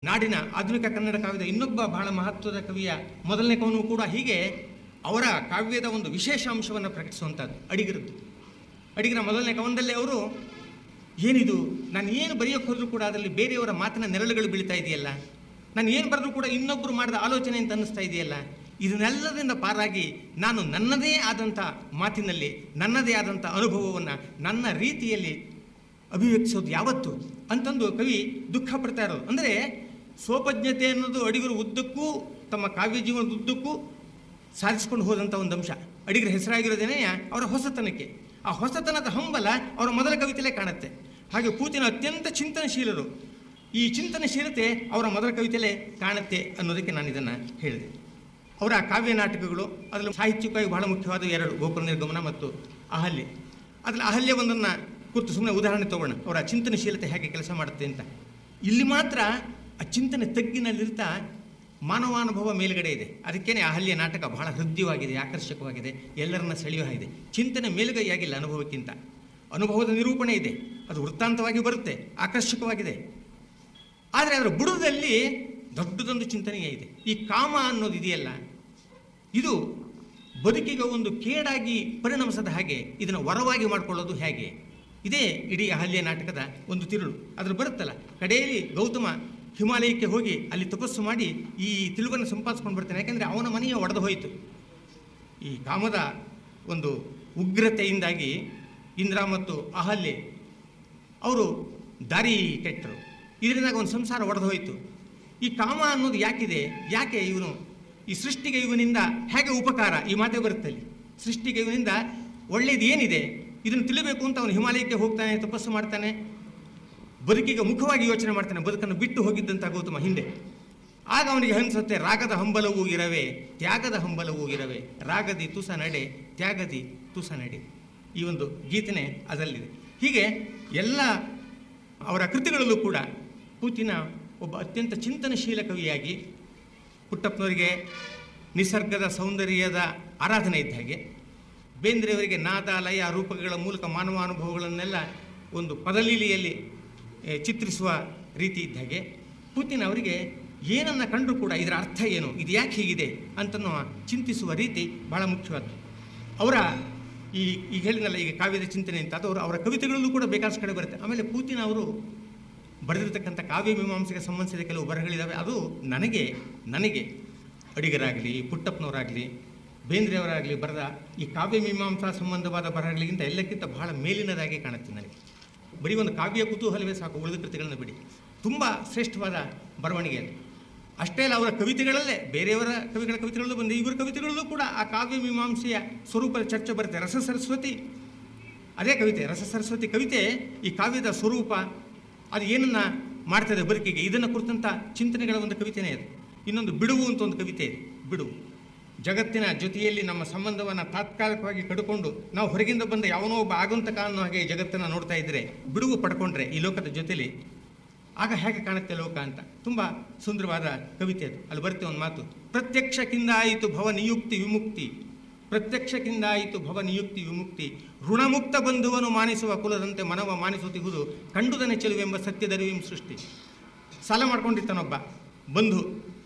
ನಾಡಿನ ಆಧುನಿಕ ಕನ್ನಡ ಕಾವ್ಯದ ಇನ್ನೊಬ್ಬ ಬಹಳ ಮಹತ್ವದ ಕವಿಯ ಮೊದಲನೇ ಕವನು ಕೂಡ ಹೀಗೆ ಅವರ ಕಾವ್ಯದ ಒಂದು ವಿಶೇಷ ಅಂಶವನ್ನು ಪ್ರಕಟಿಸುವಂಥದ್ದು ಅಡಿಗರದ್ದು ಅಡಿಗರ ಮೊದಲನೇ ಕವನದಲ್ಲಿ ಅವರು ಏನಿದು ನಾನು ಏನು ಬರೆಯೋಕ್ಕೆ ಹೋದರೂ ಕೂಡ ಅದರಲ್ಲಿ ಬೇರೆಯವರ ಮಾತಿನ ನೆರಳುಗಳು ಬೀಳ್ತಾ ಇದೆಯಲ್ಲ ನಾನು ಏನು ಬರೆದ್ರೂ ಕೂಡ ಇನ್ನೊಬ್ಬರು ಮಾಡಿದ ಆಲೋಚನೆ ಅಂತ ಅನ್ನಿಸ್ತಾ ಇದೆಯಲ್ಲ ಇದನ್ನೆಲ್ಲದಿಂದ ಪಾರಾಗಿ ನಾನು ನನ್ನದೇ ಆದಂಥ ಮಾತಿನಲ್ಲಿ ನನ್ನದೇ ಆದಂಥ ಅನುಭವವನ್ನು ನನ್ನ ರೀತಿಯಲ್ಲಿ ಅಭಿವ್ಯಕ್ತಿಸೋದು ಯಾವತ್ತು ಅಂತಂದು ಕವಿ ದುಃಖ ಪಡ್ತಾ ಇರೋದು ಅಂದರೆ ಸ್ವೋಪಜ್ಞತೆ ಅನ್ನೋದು ಅಡಿಗರು ಉದ್ದಕ್ಕೂ ತಮ್ಮ ಕಾವ್ಯ ಜೀವನದ ಉದ್ದಕ್ಕೂ ಸಾಧಿಸಿಕೊಂಡು ಹೋದಂಥ ಒಂದು ಅಂಶ ಅಡಿಗರ ಹೆಸರಾಗಿರೋದೇನೆ ಅವರ ಹೊಸತನಕ್ಕೆ ಆ ಹೊಸತನದ ಹಂಬಲ ಅವರ ಮೊದಲ ಕವಿತೆಯಲ್ಲೇ ಕಾಣುತ್ತೆ ಹಾಗೆ ಪೂತಿನ ಅತ್ಯಂತ ಚಿಂತನಶೀಲರು ಈ ಚಿಂತನಶೀಲತೆ ಅವರ ಮೊದಲ ಕವಿತೆಯಲ್ಲೇ ಕಾಣುತ್ತೆ ಅನ್ನೋದಕ್ಕೆ ನಾನು ಇದನ್ನು ಹೇಳಿದೆ ಅವರ ಕಾವ್ಯ ನಾಟಕಗಳು ಅದರಲ್ಲಿ ಸಾಹಿತ್ಯಿಕವಾಗಿ ಬಹಳ ಮುಖ್ಯವಾದ ಎರಡು ಗೋಕುಲ ನಿರ್ಗಮನ ಮತ್ತು ಅಹಲ್ಯೆ ಅದರಲ್ಲಿ ಅಹಲ್ಯೆ ಒಂದನ್ನು ಕುರಿತು ಸುಮ್ಮನೆ ಉದಾಹರಣೆ ತಗೋಣ ಅವರ ಚಿಂತನಶೀಲತೆ ಹೇಗೆ ಕೆಲಸ ಮಾಡುತ್ತೆ ಅಂತ ಇಲ್ಲಿ ಮಾತ್ರ ಆ ಚಿಂತನೆ ತಗ್ಗಿನಲ್ಲಿರ್ತಾ ಮಾನವಾನುಭವ ಮೇಲುಗಡೆ ಇದೆ ಅದಕ್ಕೇನೆ ಅಹಲ್ಯ ನಾಟಕ ಬಹಳ ಹೃದಯವಾಗಿದೆ ಆಕರ್ಷಕವಾಗಿದೆ ಎಲ್ಲರನ್ನ ಸೆಳೆಯುವ ಹಾಗಿದೆ ಚಿಂತನೆ ಮೇಲುಗೈಯಾಗಿಲ್ಲ ಅನುಭವಕ್ಕಿಂತ ಅನುಭವದ ನಿರೂಪಣೆ ಇದೆ ಅದು ವೃತ್ತಾಂತವಾಗಿ ಬರುತ್ತೆ ಆಕರ್ಷಕವಾಗಿದೆ ಆದರೆ ಅದರ ಬುಡದಲ್ಲಿ ದೊಡ್ಡದೊಂದು ಚಿಂತನೆಯೇ ಇದೆ ಈ ಕಾಮ ಅನ್ನೋದು ಇದೆಯಲ್ಲ ಇದು ಬದುಕಿಗೆ ಒಂದು ಕೇಡಾಗಿ ಪರಿಣಮಿಸದ ಹಾಗೆ ಇದನ್ನು ವರವಾಗಿ ಮಾಡಿಕೊಳ್ಳೋದು ಹೇಗೆ ಇದೇ ಇಡೀ ಅಹಲ್ಯ ನಾಟಕದ ಒಂದು ತಿರುಳು ಅದ್ರ ಬರುತ್ತಲ್ಲ ಕಡೆಯಲ್ಲಿ ಗೌತಮ ಹಿಮಾಲಯಕ್ಕೆ ಹೋಗಿ ಅಲ್ಲಿ ತಪಸ್ಸು ಮಾಡಿ ಈ ತಿಳುವನ್ನು ಸಂಪಾದಿಸ್ಕೊಂಡು ಬರ್ತಾನೆ ಯಾಕೆಂದರೆ ಅವನ ಮನೆಯ ಒಡೆದು ಹೋಯಿತು ಈ ಕಾಮದ ಒಂದು ಉಗ್ರತೆಯಿಂದಾಗಿ ಇಂದ್ರ ಮತ್ತು ಅಹಲ್ಯೆ ಅವರು ದಾರಿ ಕೆಟ್ಟರು ಇದರಿಂದಾಗಿ ಒಂದು ಸಂಸಾರ ಒಡೆದು ಹೋಯಿತು ಈ ಕಾಮ ಅನ್ನೋದು ಯಾಕಿದೆ ಯಾಕೆ ಇವನು ಈ ಸೃಷ್ಟಿಗೆ ಇವನಿಂದ ಹೇಗೆ ಉಪಕಾರ ಈ ಮಾತೇ ಬರುತ್ತೆ ಅಲ್ಲಿ ಸೃಷ್ಟಿಗೆ ಇವನಿಂದ ಒಳ್ಳೇದು ಏನಿದೆ ಇದನ್ನು ತಿಳಿಬೇಕು ಅಂತ ಅವನು ಹಿಮಾಲಯಕ್ಕೆ ಹೋಗ್ತಾನೆ ತಪಸ್ಸು ಮಾಡ್ತಾನೆ ಬದುಕಿಗೆ ಮುಖವಾಗಿ ಯೋಚನೆ ಮಾಡ್ತಾನೆ ಬದುಕನ್ನು ಬಿಟ್ಟು ಹೋಗಿದ್ದಂಥ ಗೌತಮ ಹಿಂದೆ ಆಗ ಅವನಿಗೆ ಅನಿಸುತ್ತೆ ರಾಗದ ಹಂಬಲವೂ ಇರವೆ ತ್ಯಾಗದ ಹಂಬಲವೂ ಇರವೆ ರಾಗದಿ ತುಸ ನಡೆ ತ್ಯಾಗದಿ ತುಸ ನಡೆ ಈ ಒಂದು ಗೀತನೆ ಅದರಲ್ಲಿದೆ ಹೀಗೆ ಎಲ್ಲ ಅವರ ಕೃತಿಗಳಲ್ಲೂ ಕೂಡ ಪೂತಿನ ಒಬ್ಬ ಅತ್ಯಂತ ಚಿಂತನಶೀಲ ಕವಿಯಾಗಿ ಪುಟ್ಟಪ್ಪನವರಿಗೆ ನಿಸರ್ಗದ ಸೌಂದರ್ಯದ ಆರಾಧನೆ ಇದ್ದ ಹಾಗೆ ಬೇಂದ್ರೆಯವರಿಗೆ ನಾದ ಲಯ ರೂಪಗಳ ಮೂಲಕ ಮಾನವಾನುಭವಗಳನ್ನೆಲ್ಲ ಒಂದು ಪದಲೀಲಿಯಲ್ಲಿ ಏ, ಚಿತ್ರಿಸುವ ರೀತಿ ಇದ್ದ ಹಾಗೆ ಪುತಿನ್ ಅವರಿಗೆ ಏನನ್ನು ಕಂಡರೂ ಕೂಡ ಇದರ ಅರ್ಥ ಏನು ಇದು ಯಾಕೆ ಹೀಗಿದೆ ಅಂತನೋ ಚಿಂತಿಸುವ ರೀತಿ ಬಹಳ ಮುಖ್ಯವಾದ್ದು ಅವರ ಈ ಈಗ ಹೇಳಿನಲ್ಲ ಈಗ ಕಾವ್ಯದ ಚಿಂತನೆ ಅಂತ ಅದು ಅವರು ಅವರ ಕವಿತೆಗಳಲ್ಲೂ ಕೂಡ ಬೇಕಾದಷ್ಟು ಕಡೆ ಬರುತ್ತೆ ಆಮೇಲೆ ಪೂತಿನ ಅವರು ಬರೆದಿರ್ತಕ್ಕಂಥ ಕಾವ್ಯ ಮೀಮಾಂಸೆಗೆ ಸಂಬಂಧಿಸಿದ ಕೆಲವು ಬರಹಗಳಿದ್ದಾವೆ ಅದು ನನಗೆ ನನಗೆ ಅಡಿಗರಾಗಲಿ ಪುಟ್ಟಪ್ಪನವರಾಗಲಿ ಬೇಂದ್ರೆಯವರಾಗಲಿ ಬರೆದ ಈ ಕಾವ್ಯ ಮೀಮಾಂಸಾ ಸಂಬಂಧವಾದ ಬರಹಗಳಿಗಿಂತ ಎಲ್ಲಕ್ಕಿಂತ ಬಹಳ ಮೇಲಿನದಾಗಿ ಕಾಣುತ್ತೆ ನನಗೆ ಬರೀ ಒಂದು ಕಾವ್ಯ ಕುತೂಹಲವೇ ಸಾಕು ಉಳಿದ ಕೃತಿಗಳನ್ನು ಬಿಡಿ ತುಂಬ ಶ್ರೇಷ್ಠವಾದ ಬರವಣಿಗೆ ಅದು ಅಷ್ಟೇ ಅಲ್ಲ ಅವರ ಕವಿತೆಗಳಲ್ಲೇ ಬೇರೆಯವರ ಕವಿಗಳ ಕವಿತೆಗಳಲ್ಲೂ ಬಂದು ಇವರ ಕವಿತೆಗಳಲ್ಲೂ ಕೂಡ ಆ ಕಾವ್ಯ ಮೀಮಾಂಸೆಯ ಸ್ವರೂಪದ ಚರ್ಚೆ ಬರುತ್ತೆ ರಸ ಸರಸ್ವತಿ ಅದೇ ಕವಿತೆ ರಸ ಸರಸ್ವತಿ ಕವಿತೆ ಈ ಕಾವ್ಯದ ಸ್ವರೂಪ ಅದು ಏನನ್ನ ಮಾಡ್ತದೆ ಬದುಕಿಗೆ ಇದನ್ನು ಕುರಿತಂಥ ಚಿಂತನೆಗಳ ಒಂದು ಕವಿತೆನೇ ಅದು ಇನ್ನೊಂದು ಬಿಡುವು ಅಂತ ಒಂದು ಕವಿತೆ ಇದೆ ಬಿಡುವು ಜಗತ್ತಿನ ಜೊತೆಯಲ್ಲಿ ನಮ್ಮ ಸಂಬಂಧವನ್ನು ತಾತ್ಕಾಲಿಕವಾಗಿ ಕಡ್ಕೊಂಡು ನಾವು ಹೊರಗಿಂದ ಬಂದ ಯಾವನೋ ಒಬ್ಬ ಆಗಂತಕ ಅನ್ನೋ ಹಾಗೆ ಈ ಜಗತ್ತನ್ನು ನೋಡ್ತಾ ಇದ್ದರೆ ಬಿಡುವು ಪಡ್ಕೊಂಡ್ರೆ ಈ ಲೋಕದ ಜೊತೆಲಿ ಆಗ ಹೇಗೆ ಕಾಣುತ್ತೆ ಲೋಕ ಅಂತ ತುಂಬ ಸುಂದರವಾದ ಕವಿತೆ ಅದು ಅಲ್ಲಿ ಬರುತ್ತೆ ಒಂದು ಮಾತು ಪ್ರತ್ಯಕ್ಷಕ್ಕಿಂದ ಆಯಿತು ಭವ ನಿಯುಕ್ತಿ ವಿಮುಕ್ತಿ ಪ್ರತ್ಯಕ್ಷಕ್ಕಿಂದ ಆಯಿತು ಭವ ನಿಯುಕ್ತಿ ವಿಮುಕ್ತಿ ಋಣಮುಕ್ತ ಬಂಧುವನ್ನು ಮಾನಿಸುವ ಕುಲದಂತೆ ಮನವ ಮಾನಿಸುತ್ತಿಹುದು ಕಂಡುದನೆ ಚೆಲುವೆಂಬ ಸತ್ಯದರಿವಿಂ ಸೃಷ್ಟಿ ಸಾಲ ಮಾಡ್ಕೊಂಡಿರ್ತಾನೊಬ್ಬ ಬಂಧು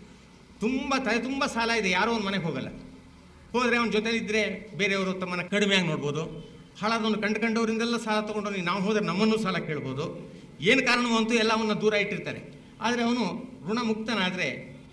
ತುಂಬ ತಲೆ ತುಂಬ ಸಾಲ ಇದೆ ಯಾರೋ ಒಂದು ಮನೆಗೆ ಹೋಗಲ್ಲ ಹೋದರೆ ಅವನ ಜೊತೆಲಿದ್ದರೆ ಬೇರೆಯವರು ತಮ್ಮನ್ನು ಕಡಿಮೆಯಾಗಿ ನೋಡ್ಬೋದು ಹಾಳಾದವನು ಕಂಡು ಕಂಡವರಿಂದೆಲ್ಲ ಸಾಲ ತೊಗೊಂಡು ನಾವು ಹೋದರೆ ನಮ್ಮನ್ನು ಸಾಲ ಕೇಳ್ಬೋದು ಏನು ಕಾರಣವೋ ಅಂತೂ ಎಲ್ಲವನ್ನು ದೂರ ಇಟ್ಟಿರ್ತಾರೆ ಆದರೆ ಅವನು ಋಣಮುಕ್ತನಾದರೆ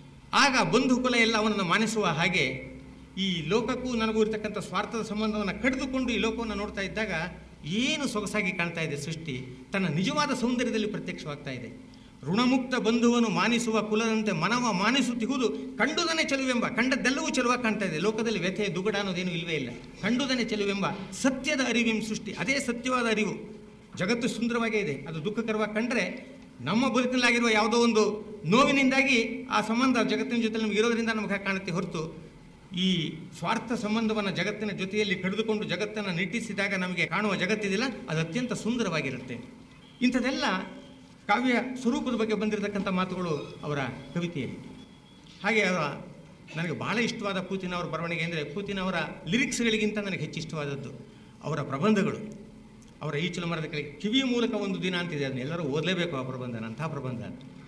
ಆಗ ಬಂಧು ಕುಲ ಎಲ್ಲ ಅವನನ್ನು ಮಾನಿಸುವ ಹಾಗೆ ಈ ಲೋಕಕ್ಕೂ ನನಗೂ ಇರ್ತಕ್ಕಂಥ ಸ್ವಾರ್ಥದ ಸಂಬಂಧವನ್ನು ಕಡಿದುಕೊಂಡು ಈ ಲೋಕವನ್ನು ನೋಡ್ತಾ ಇದ್ದಾಗ ಏನು ಸೊಗಸಾಗಿ ಕಾಣ್ತಾ ಇದೆ ಸೃಷ್ಟಿ ತನ್ನ ನಿಜವಾದ ಸೌಂದರ್ಯದಲ್ಲಿ ಪ್ರತ್ಯಕ್ಷವಾಗ್ತಾ ಇದೆ ಋಣಮುಕ್ತ ಬಂಧುವನ್ನು ಮಾನಿಸುವ ಕುಲದಂತೆ ಮನವ ಮಾನಿಸುತ್ತಿಹುದು ಕಂಡುದನೆ ಚೆಲುವೆಂಬ ಕಂಡದ್ದೆಲ್ಲವೂ ಚೆಲುವಾಗಿ ಕಾಣ್ತಾ ಇದೆ ಲೋಕದಲ್ಲಿ ವ್ಯಥೆ ದುಗಡ ಅನ್ನೋದೇನು ಇಲ್ವೇ ಇಲ್ಲ ಕಂಡುದನೆ ಚೆಲುವೆಂಬ ಸತ್ಯದ ಅರಿವಿಂ ಸೃಷ್ಟಿ ಅದೇ ಸತ್ಯವಾದ ಅರಿವು ಜಗತ್ತು ಸುಂದರವಾಗೇ ಇದೆ ಅದು ದುಃಖಕರವಾಗಿ ಕಂಡ್ರೆ ನಮ್ಮ ಬದುಕಿನಲ್ಲಾಗಿರುವ ಯಾವುದೋ ಒಂದು ನೋವಿನಿಂದಾಗಿ ಆ ಸಂಬಂಧ ಜಗತ್ತಿನ ಜೊತೆ ನಮಗೆ ಇರೋದ್ರಿಂದ ನಮಗೆ ಹಾಗೆ ಕಾಣುತ್ತೆ ಹೊರತು ಈ ಸ್ವಾರ್ಥ ಸಂಬಂಧವನ್ನು ಜಗತ್ತಿನ ಜೊತೆಯಲ್ಲಿ ಕಡಿದುಕೊಂಡು ಜಗತ್ತನ್ನು ನಿಟ್ಟಿಸಿದಾಗ ನಮಗೆ ಕಾಣುವ ಜಗತ್ತಿದಿಲ್ಲ ಅದು ಅತ್ಯಂತ ಸುಂದರವಾಗಿರುತ್ತೆ ಇಂಥದ್ದೆಲ್ಲ ಕಾವ್ಯ ಸ್ವರೂಪದ ಬಗ್ಗೆ ಬಂದಿರತಕ್ಕಂಥ ಮಾತುಗಳು ಅವರ ಕವಿತೆಯಲ್ಲಿ ಹಾಗೆ ಅವರ ನನಗೆ ಬಹಳ ಇಷ್ಟವಾದ ಪೂತಿನ ಅವರ ಬರವಣಿಗೆ ಅಂದರೆ ಪೂತಿನ ಅವರ ಲಿರಿಕ್ಸ್ಗಳಿಗಿಂತ ನನಗೆ ಹೆಚ್ಚು ಇಷ್ಟವಾದದ್ದು ಅವರ ಪ್ರಬಂಧಗಳು ಅವರ ಈಚಲು ಮರದ ಕೆಳಗೆ ಕಿವಿಯ ಮೂಲಕ ಒಂದು ದಿನ ಅಂತಿದೆ ಅದನ್ನ ಎಲ್ಲರೂ ಓದಲೇಬೇಕು ಆ ಪ್ರಬಂಧನ ಅಂಥ ಪ್ರಬಂಧ ಅದು